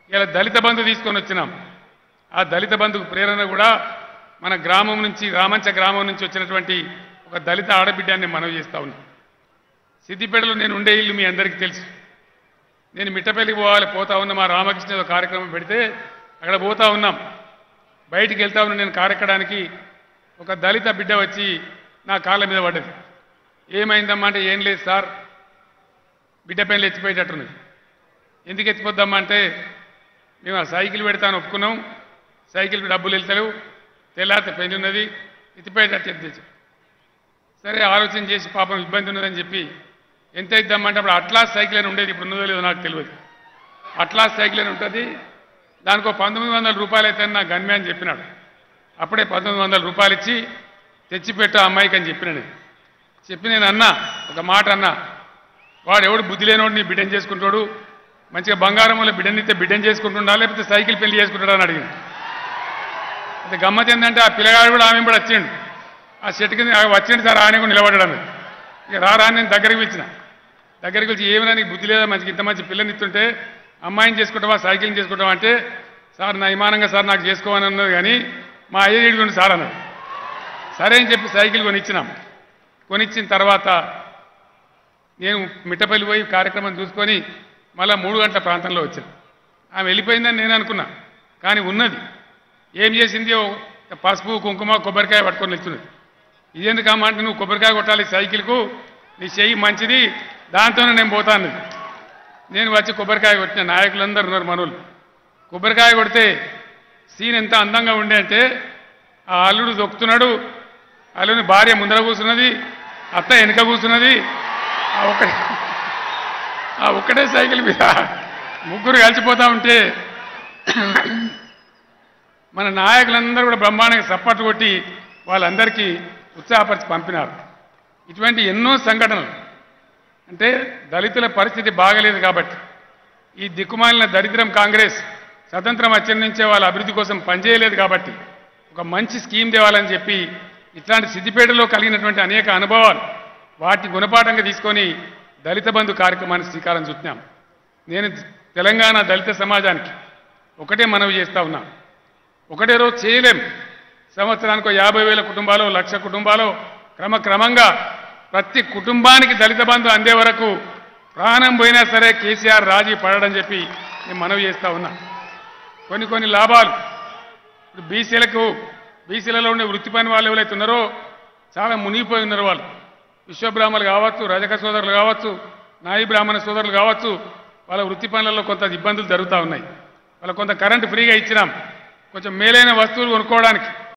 ఇలా దళిత బంధు తీసుకొని వచ్చినాం ఆ దళిత బంధుకు ప్రేరణ కూడా మన గ్రామం నుంచి రామంచ గ్రామం నుంచి వచ్చినటువంటి ఒక దళిత ఆడబిడ్డాన్ని మనవి చేస్తా ఉన్నాం సిద్దిపేటలో నేను ఉండే ఇల్లు మీ అందరికీ తెలుసు నేను మిట్టపల్లికి పోవాలి పోతా ఉన్నా మా రామకృష్ణ ఏదో కార్యక్రమం పెడితే అక్కడ పోతా ఉన్నాం బయటికి వెళ్తా ఉన్నా నేను కారెక్కడానికి ఒక దళిత బిడ్డ వచ్చి నా కాళ్ళ మీద పడ్డది ఏమైందమ్మా అంటే ఏం లేదు సార్ బిడ్డ పైన ఎత్తిపోయేటట్టున్నది ఎందుకు ఎత్తిపోద్దామా అంటే మేము ఆ సైకిల్ పెడతాను ఒప్పుకున్నాం సైకిల్ డబ్బులు వెళ్తలేవు తెల్లారితే పెళ్లి ఉన్నది ఎత్తిపోయేటట్టు ఎత్తి సరే ఆలోచన చేసి పాపం ఇబ్బంది ఉన్నదని చెప్పి ఎంత ఇద్దామంటే అప్పుడు అట్లాస్ సైకిల్ అని ఉండేది ఇప్పుడు ఉన్నదో లేదో నాకు తెలియదు అట్లాస్ సైకిల్ అని ఉంటుంది దానికి ఒక పంతొమ్మిది వందల రూపాయలు అయితే నా గన్మే అని చెప్పినాడు అప్పుడే పంతొమ్మిది వందల రూపాయలు ఇచ్చి తెచ్చిపెట్టు ఆ అమ్మాయికి అని చెప్పిన నేను చెప్పి నేను అన్నా ఒక మాట అన్నా వాడు ఎవడు బుద్ధి లేనివాడు నీ బిడ్డను చేసుకుంటాడు మంచిగా బంగారం వల్ల బిడ్డని ఇస్తే బిడ్డను చేసుకుంటుండా లేకపోతే సైకిల్ పెళ్లి చేసుకుంటాడా అని అడిగింది అయితే గమ్మత్ ఏంటంటే ఆ పిల్లగాడు కూడా ఆమె కూడా వచ్చిండు ఆ చెట్టు కింద ఆ వచ్చిండు సార్ ఆయన కూడా నిలబడ్డాడు ఆమె. ఇక రారా అని నేను దగ్గరికి పిలిచిన దగ్గరికి పిలిచి ఏమైనా నీకు బుద్ధి లేదా మంచిగా ఇంత మంచి పిల్లని ఇస్తుంటే అమ్మాయిని చేసుకుంటావా సైకిల్ని చేసుకుంటావా అంటే సార్ నా ఇమానంగా సార్ నాకు చేసుకోవాలని అన్నది కానీ మా అయ్య ఇడుగుండి సార్ అన్నాడు సరే అని చెప్పి సైకిల్ కొనిచ్చినాం కొనిచ్చిన తర్వాత నేను మిట్టపల్లి పోయి కార్యక్రమం చూసుకొని మళ్ళా మూడు గంటల ప్రాంతంలో వచ్చాను ఆమె వెళ్ళిపోయిందని నేను అనుకున్నా కానీ ఉన్నది ఏం చేసింది ఓ పసుపు కుంకుమ కొబ్బరికాయ పట్టుకొని వెళ్తున్నది ఇదేందుకు అమ్మా అంటే నువ్వు కొబ్బరికాయ కొట్టాలి సైకిల్కు నీ చెయ్యి మంచిది దాంతోనే నేను పోతాను నేను వచ్చి కొబ్బరికాయ కొట్టిన నాయకులందరూ ఉన్నారు మనోళ్ళు కొబ్బరికాయ కొడితే సీన్ ఎంత అందంగా ఉండే అంటే ఆ అల్లుడు దొక్కుతున్నాడు అల్లుని భార్య ముందర కూర్చున్నది అత్త వెనుక కూర్చున్నది ఆ ఒక్కడే ఆ ఒక్కటే సైకిల్ మీద ముగ్గురు కలిసిపోతా ఉంటే మన నాయకులందరూ కూడా బ్రహ్మాండంగా సప్పట్లు కొట్టి వాళ్ళందరికీ ఉత్సాహపరిచి పంపినారు ఇటువంటి ఎన్నో సంఘటనలు అంటే దళితుల పరిస్థితి బాగలేదు కాబట్టి ఈ దిక్కుమాలిన దరిద్రం కాంగ్రెస్ స్వతంత్రం వచ్చిన నుంచే వాళ్ళ అభివృద్ధి కోసం పనిచేయలేదు కాబట్టి ఒక మంచి స్కీమ్ తేవాలని చెప్పి ఇట్లాంటి సిద్దిపేటలో కలిగినటువంటి అనేక అనుభవాలు వాటి గుణపాఠంగా తీసుకొని దళిత బంధు కార్యక్రమాన్ని శ్రీకారం చుట్టినాం నేను తెలంగాణ దళిత సమాజానికి ఒకటే మనవి చేస్తా ఉన్నా ఒకటే రోజు చేయలేం సంవత్సరానికి ఒక యాభై వేల కుటుంబాలు లక్ష కుటుంబాలు క్రమక్రమంగా ప్రతి కుటుంబానికి దళిత బంధు అందే వరకు ప్రాణం పోయినా సరే కేసీఆర్ రాజీ పడడం చెప్పి నేను మనవి చేస్తా ఉన్నా కొన్ని కొన్ని లాభాలు ఇప్పుడు బీసీలకు బీసీలలో ఉండే వృత్తి పని వాళ్ళు ఎవరైతే ఉన్నారో చాలా మునిగిపోయి ఉన్నారు వాళ్ళు విశ్వబ్రాహ్మణులు కావచ్చు రజక సోదరులు కావచ్చు నాయి బ్రాహ్మణ సోదరులు కావచ్చు వాళ్ళ వృత్తి పనులలో కొంత ఇబ్బందులు జరుగుతూ ఉన్నాయి వాళ్ళకు కొంత కరెంటు ఫ్రీగా ఇచ్చినాం కొంచెం మేలైన వస్తువులు కొనుక్కోవడానికి